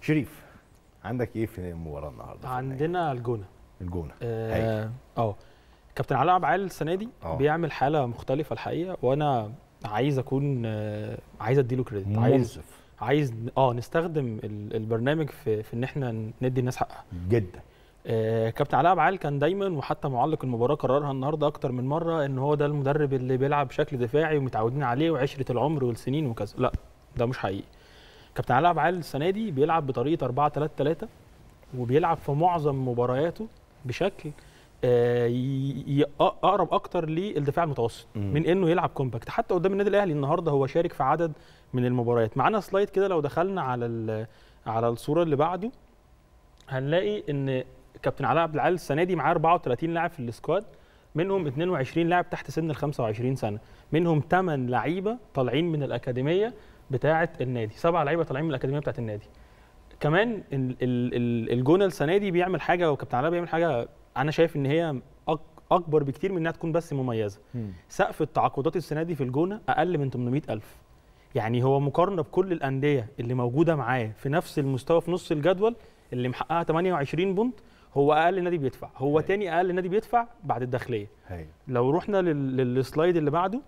شريف عندك ايه في المباراه النهارده في النهاية؟ عندنا الجونه الجونه اه اه كابتن علاء عبعال السنه دي آه. بيعمل حاله مختلفه الحقيقه وانا عايز اكون آه عايز اديله كريدت عايز منصف عايز اه نستخدم ال- البرنامج في في ان احنا ندي الناس حقها جدا آه، كابتن علاء عبعال كان دايما وحتى معلق المباراه قررها النهارده اكتر من مره ان هو ده المدرب اللي بيلعب بشكل دفاعي ومتعودين عليه وعشره العمر والسنين وكذا لا ده مش حقيقي كابتن علاء عبعال السنه دي بيلعب بطريقه 4 3 3 وبيلعب في معظم مبارياته بشكل آه، ي- ي- اقرب اكتر للدفاع المتوسط مم. من انه يلعب كومباكت حتى قدام النادي الاهلي النهارده هو شارك في عدد من المباريات معانا سلايد كده لو دخلنا على ال- على الصوره اللي بعده هنلاقي ان كابتن علاء عبد العال السنه دي معاه 34 لاعب في السكواد منهم 22 لاعب تحت سن ال 25 سنه منهم 8 لعيبه طالعين من الاكاديميه بتاعه النادي سبع لعيبه طالعين من الاكاديميه بتاعه النادي كمان ال- ال- ال- الجونه السنه دي بيعمل حاجه وكابتن علاء بيعمل حاجه انا شايف ان هي أك- اكبر بكتير من انها تكون بس مميزه سقف التعاقدات السنه دي في الجونه اقل من 800 الف يعني هو مقارنه بكل الانديه اللي موجوده معاه في نفس المستوى في نص الجدول اللي محققها 28 بونت هو اقل نادي بيدفع هو هاي. تاني اقل نادي بيدفع بعد الداخليه هاي لو رحنا لل- للسلايد اللي بعده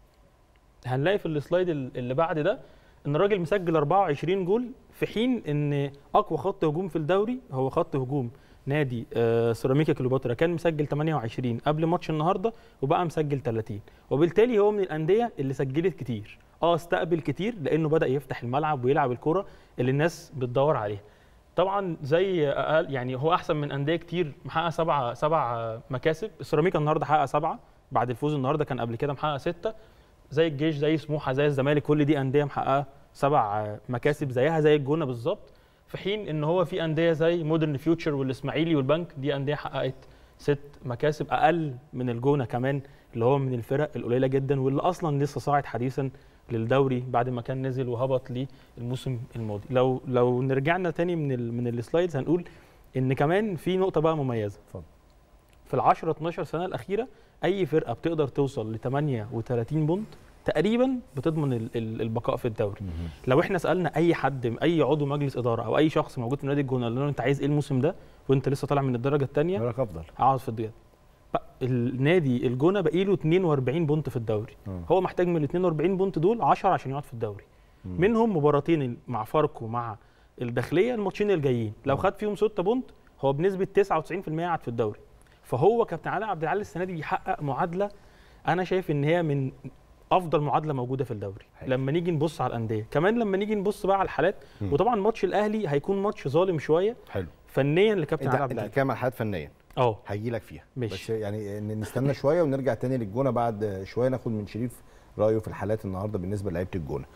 هنلاقي في السلايد ال- اللي بعد ده ان الراجل مسجل 24 جول في حين ان اقوى خط هجوم في الدوري هو خط هجوم نادي آه، سيراميكا كليوباترا كان مسجل 28 قبل ماتش النهارده وبقى مسجل 30 وبالتالي هو من الانديه اللي سجلت كتير اه استقبل كتير لانه بدا يفتح الملعب ويلعب الكره اللي الناس بتدور عليها طبعا زي أقل يعني هو احسن من انديه كتير محقق سبعه سبع مكاسب السيراميكا النهارده حقق سبعه بعد الفوز النهارده كان قبل كده محقق سته زي الجيش زي سموحه زي الزمالك كل دي انديه محققه سبع مكاسب زيها زي الجونه بالظبط في حين ان هو في انديه زي مودرن فيوتشر والاسماعيلي والبنك دي انديه حققت ست مكاسب اقل من الجونه كمان اللي هو من الفرق القليله جدا واللي اصلا لسه صاعد حديثا للدوري بعد ما كان نزل وهبط للموسم الماضي لو لو نرجعنا تاني من ال من السلايدز هنقول ان كمان في نقطه بقى مميزه اتفضل. في ال 10 12 سنه الاخيره اي فرقه بتقدر توصل ل 38 بونت تقريبا بتضمن ال- ال- البقاء في الدوري لو احنا سالنا اي حد اي عضو مجلس اداره او اي شخص موجود في نادي الجونه قلنا له انت عايز ايه الموسم ده وانت لسه طالع من الدرجه الثانيه بالك افضل هقعد في الدوري بقى النادي الجونه باقي له 42 بونت في الدوري آه. هو محتاج من ال 42 بونت دول 10 عشان يقعد في الدوري مم. منهم مباراتين مع فاركو مع الداخليه الماتشين الجايين لو آه. خد فيهم 6 بونت هو بنسبه 99% قاعد في الدوري فهو كابتن علاء عبد العال السنه دي بيحقق معادله انا شايف ان هي من افضل معادله موجوده في الدوري حقيقي. لما نيجي نبص على الانديه كمان لما نيجي نبص بقى على الحالات مم. وطبعا ماتش الاهلي هيكون ماتش ظالم شويه حلو فنيا لكابتن انت علاء عبد انت العال بتتكلم عن حالات فنيه اه هيجي لك فيها ماشي. بس يعني إن نستنى شويه ونرجع تاني للجونه بعد شويه ناخد من شريف رايه في الحالات النهارده بالنسبه للعيبه الجونه